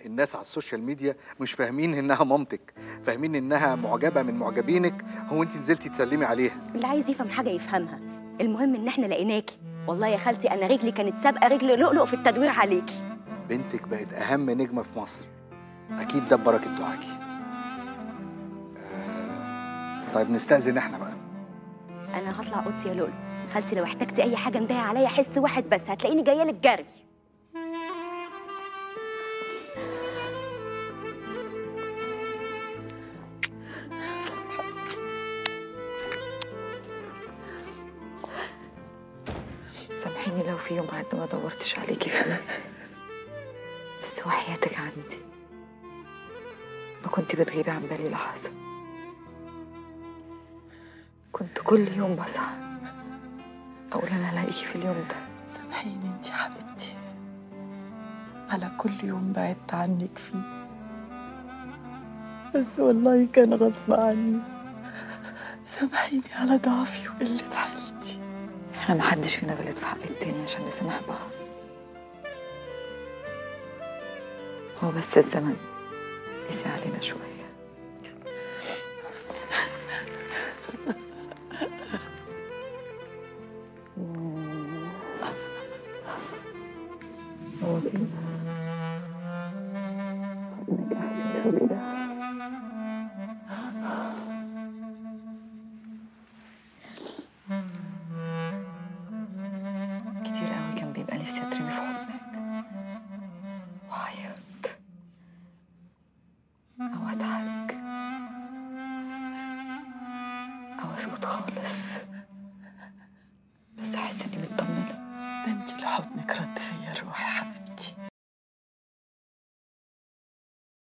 الناس على السوشيال ميديا مش فاهمين انها مامتك فاهمين انها معجبه من معجبينك هو انت نزلتي تسلمي عليها اللي عايز يفهم حاجه يفهمها المهم ان احنا لقيناكي والله يا خالتي انا رجلي كانت سابقه رجل لؤلؤ في التدوير عليكي بنتك بقت اهم نجمه في مصر اكيد ده ببركه دعاكي آه، طيب نستأذن احنا بقى انا هطلع اوضتي يا لؤلؤ خالتي لو احتجتي اي حاجه مضايقه عليا حس واحد بس هتلاقيني جايه لك جري سامحيني لو في يوم عدى ما دورتش عليكي فيه بس وحياتك عندي ما كنت بتغيبي عن بالي لحظة كنت كل يوم بصحى أقول أنا هلاقيكي في اليوم ده سامحيني انت يا حبيبتي على كل يوم بعدت عنك فيه بس والله كان غصب عني سامحيني على ضعفي وقلة حالتي احنا محدش فينا غلط في حق التاني عشان نسامح بعض هو بس الزمن قسي علينا شوية هو كده حضنك أحسن كده كتير قوي كان بيبقى نفسي اترمي في حضنك وأعيط أو أضحك أو أسكت خالص